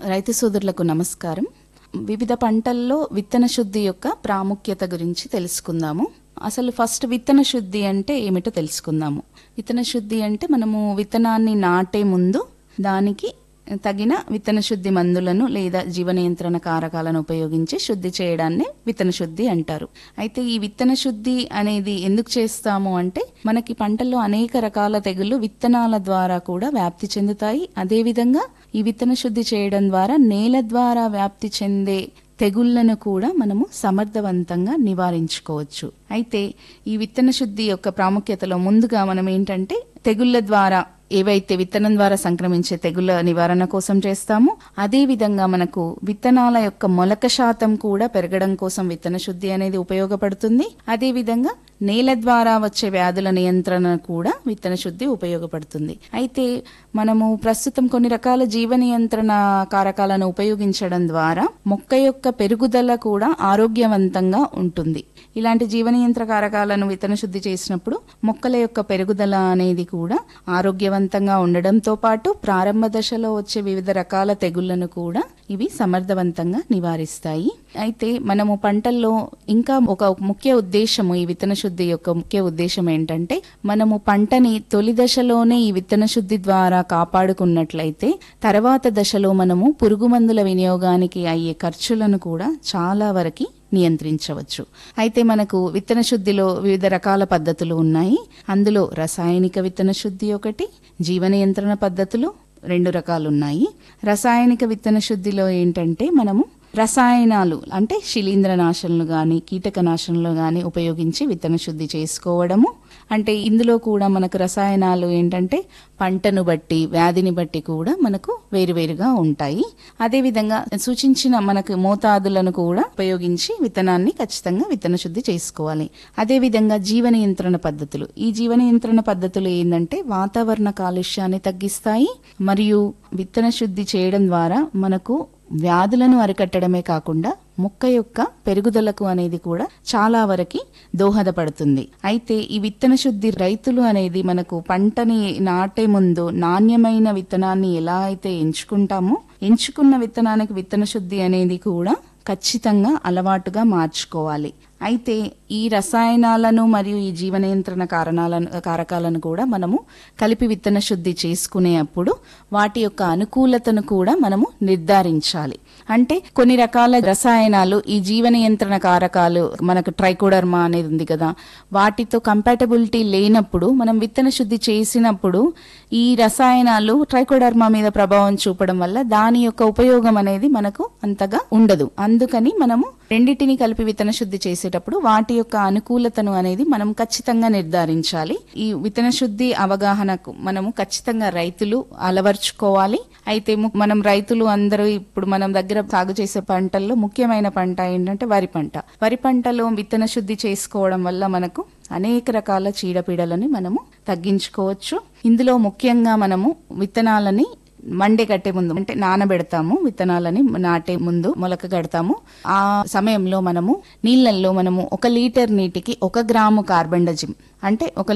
రైతు సోదరులకు నమస్కారం వివిధ పంటల్లో విత్తన శుద్ధి యొక్క ప్రాముఖ్యత గురించి తెలుసుకుందాము అసలు ఫస్ట్ విత్తన శుద్ధి అంటే ఏమిటో తెలుసుకుందాము విత్తన శుద్ధి అంటే మనము విత్తనాన్ని నాటే ముందు దానికి తగిన విత్తన శుద్ధి మందులను లేదా జీవ నియంత్రణ కారకాలను ఉపయోగించి శుద్ధి చేయడాన్ని విత్తన శుద్ధి అంటారు అయితే ఈ విత్తన శుద్ధి అనేది ఎందుకు చేస్తాము అంటే మనకి పంటల్లో అనేక రకాల తెగుళ్ళు విత్తనాల ద్వారా కూడా వ్యాప్తి చెందుతాయి అదేవిధంగా ఈ విత్తన శుద్ధి చేయడం ద్వారా నేల ద్వారా వ్యాప్తి చెందే తెగుళ్లను కూడా మనము సమర్థవంతంగా నివారించుకోవచ్చు అయితే ఈ విత్తన శుద్ధి యొక్క ప్రాముఖ్యతలో ముందుగా మనం ఏంటంటే తెగుళ్ల ద్వారా ఏవైతే విత్తనం ద్వారా సంక్రమించే తెగుళ్ళ నివారణ కోసం చేస్తామో అదే విధంగా మనకు విత్తనాల యొక్క మొలక శాతం కూడా పెరగడం కోసం విత్తన శుద్ధి అనేది ఉపయోగపడుతుంది అదే విధంగా నేల ద్వారా వచ్చే వ్యాధుల నియంత్రణ కూడా విత్తన శుద్ధి ఉపయోగపడుతుంది అయితే మనము ప్రస్తుతం కొన్ని రకాల జీవ నియంత్రణ కారకాలను ఉపయోగించడం ద్వారా మొక్క యొక్క పెరుగుదల కూడా ఆరోగ్యవంతంగా ఉంటుంది ఇలాంటి జీవ నియంత్రణ కారకాలను విత్తన శుద్ధి చేసినప్పుడు మొక్కల యొక్క పెరుగుదల అనేది కూడా ఆరోగ్యవంతంగా ఉండడంతో పాటు ప్రారంభ దశలో వచ్చే వివిధ రకాల తెగుళ్లను కూడా ఇవి సమర్థవంతంగా నివారిస్తాయి అయితే మనము పంటల్లో ఇంకా ఒక ముఖ్య ఉద్దేశము ఈ విత్తన శుద్ధి యొక్క ముఖ్య ఉద్దేశం ఏంటంటే మనము పంటని తొలి దశలోనే ఈ విత్తన శుద్ధి ద్వారా కాపాడుకున్నట్లయితే తర్వాత దశలో మనము పురుగు మందుల వినియోగానికి అయ్యే ఖర్చులను కూడా చాలా వరకు నియంత్రించవచ్చు అయితే మనకు విత్తన శుద్ధిలో వివిధ రకాల పద్ధతులు ఉన్నాయి అందులో రసాయనిక విత్తన శుద్ధి ఒకటి జీవ నియంత్రణ పద్ధతులు రెండు రకాలు ఉన్నాయి రసాయనిక విత్తన శుద్ధిలో ఏంటంటే మనము రసాయనాలు అంటే శిలీంద్రనాశనలు కానీ కీటకనాశనలు కానీ ఉపయోగించి విత్తన శుద్ధి చేసుకోవడము అంటే ఇందులో కూడా మనకు రసాయనాలు ఏంటంటే పంటను బట్టి వ్యాధిని బట్టి కూడా మనకు వేరువేరుగా ఉంటాయి అదేవిధంగా సూచించిన మనకు మోతాదులను కూడా ఉపయోగించి విత్తనాన్ని ఖచ్చితంగా విత్తన శుద్ధి చేసుకోవాలి అదేవిధంగా జీవ నియంత్రణ పద్ధతులు ఈ జీవ నియంత్రణ పద్ధతులు ఏంటంటే వాతావరణ కాలుష్యాన్ని తగ్గిస్తాయి మరియు విత్తన శుద్ధి చేయడం ద్వారా మనకు వ్యాధులను అరికట్టడమే కాకుండా మొక్క యొక్క పెరుగుదలకు అనేది కూడా చాలా వరకు దోహదపడుతుంది అయితే ఈ విత్తన శుద్ధి రైతులు అనేది మనకు పంటని నాటే ముందు నాణ్యమైన విత్తనాన్ని ఎలా అయితే ఎంచుకుంటామో ఎంచుకున్న విత్తనానికి విత్తన శుద్ధి అనేది కూడా ఖచ్చితంగా అలవాటుగా మార్చుకోవాలి అయితే ఈ రసాయనాలను మరియు ఈ జీవ నియంత్రణ కారణాలను కారకాలను కూడా మనము కలిపి విత్తన శుద్ధి చేసుకునే అప్పుడు వాటి యొక్క అనుకూలతను కూడా మనము నిర్ధారించాలి అంటే కొన్ని రకాల రసాయనాలు ఈ జీవ నియంత్రణ కారకాలు మనకు ట్రైకోడర్మా అనేది ఉంది కదా వాటితో కంపాటబిలిటీ లేనప్పుడు మనం విత్తన శుద్ధి చేసినప్పుడు ఈ రసాయనాలు ట్రైకోడర్మా మీద ప్రభావం చూపడం వల్ల దాని యొక్క ఉపయోగం అనేది మనకు అంతగా ఉండదు అందుకని మనము రెండింటిని కలిపి విత్తన శుద్ధి చేసేటప్పుడు వాటి యొక్క అనుకూలతను అనేది మనం ఖచ్చితంగా నిర్ధారించాలి ఈ విత్తన శుద్ధి అవగాహనకు మనము ఖచ్చితంగా రైతులు అలవర్చుకోవాలి అయితే ము- మనం రైతులు అందరూ ఇప్పుడు మనం దగ్గర సాగు చేసే పంటల్లో ముఖ్యమైన పంట ఏంటంటే వరి పంట వరి పంటలో విత్తన శుద్ధి చేసుకోవడం వల్ల మనకు అనేక రకాల చీడపీడలని మనము తగ్గించుకోవచ్చు ఇందులో ముఖ్యంగా మనము విత్తనాలని మండే కట్టే ముందు అంటే నానబెడతాము విత్తనాలని నాటే ముందు మొలక కడతాము ఆ సమయంలో మనము నీళ్ళల్లో మనము ఒక లీటర్ నీటికి ఒక గ్రాము కార్బండజిమ్ అంటే ఒక